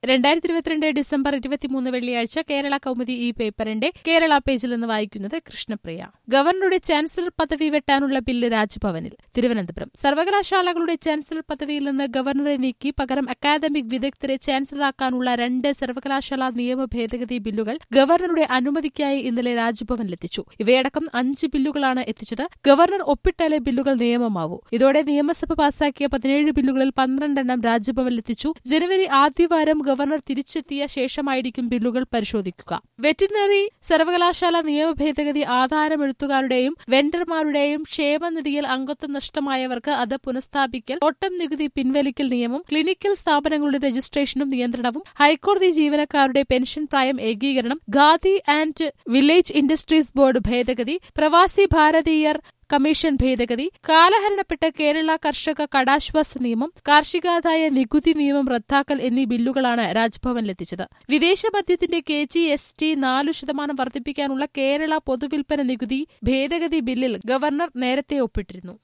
രണ്ടായിരത്തി ഇരുപത്തിരണ്ട് ഡിസംബർ ഇരുപത്തിമൂന്ന് വെള്ളിയാഴ്ച കേരള കൗമുദി ഈ പേപ്പറിന്റെ കേരള പേജിൽ നിന്ന് വായിക്കുന്നത് കൃഷ്ണപ്രിയ ഗവർണറുടെ ചാൻസലർ പദവി വെട്ടാനുള്ള ബില്ല് രാജ്ഭവനിൽ തിരുവനന്തപുരം സർവകലാശാലകളുടെ ചാൻസലർ പദവിയിൽ നിന്ന് ഗവർണറെ നീക്കി പകരം അക്കാദമിക് വിദഗ്ധരെ ചാൻസലറാക്കാനുള്ള രണ്ട് സർവകലാശാല നിയമ ഭേദഗതി ബില്ലുകൾ ഗവർണറുടെ അനുമതിക്കായി ഇന്നലെ രാജ്ഭവനിലെത്തിച്ചു ഇവയടക്കം അഞ്ച് ബില്ലുകളാണ് എത്തിച്ചത് ഗവർണർ ഒപ്പിട്ടാലേ ബില്ലുകൾ നിയമമാവൂ ഇതോടെ നിയമസഭ പാസാക്കിയ പതിനേഴ് ബില്ലുകളിൽ പന്ത്രണ്ടെണ്ണം രാജ്ഭവനിലെത്തിച്ചു ജനുവരി ആദ്യവാരം ഗവർണർ തിരിച്ചെത്തിയ ശേഷമായിരിക്കും ബില്ലുകൾ പരിശോധിക്കുക വെറ്റിനറി സർവകലാശാല നിയമ ഭേദഗതി ആധാരമെഴുത്തുകാരുടെയും വെണ്ടർമാരുടെയും ക്ഷേമനിധിയിൽ അംഗത്വം നഷ്ടമായവർക്ക് അത് പുനഃസ്ഥാപിക്കൽ തോട്ടം നികുതി പിൻവലിക്കൽ നിയമം ക്ലിനിക്കൽ സ്ഥാപനങ്ങളുടെ രജിസ്ട്രേഷനും നിയന്ത്രണവും ഹൈക്കോടതി ജീവനക്കാരുടെ പെൻഷൻ പ്രായം ഏകീകരണം Khadi and village industries board ഭേദഗതി പ്രവാസി ഭാരതീയർ കമ്മീഷൻ ഭേദഗതി കാലഹരണപ്പെട്ട കേരള കർഷക കടാശ്വാസ നിയമം കാർഷികാദായ നികുതി നിയമം റദ്ദാക്കൽ എന്നീ ബില്ലുകളാണ് രാജ്ഭവനിലെത്തിച്ചത് വിദേശ മദ്യത്തിന്റെ കെ ജി എസ് ടി നാലു ശതമാനം വർദ്ധിപ്പിക്കാനുള്ള കേരള പൊതുവിൽപ്പന നികുതി ഭേദഗതി ബില്ലിൽ ഗവർണർ നേരത്തെ ഒപ്പിട്ടിരുന്നു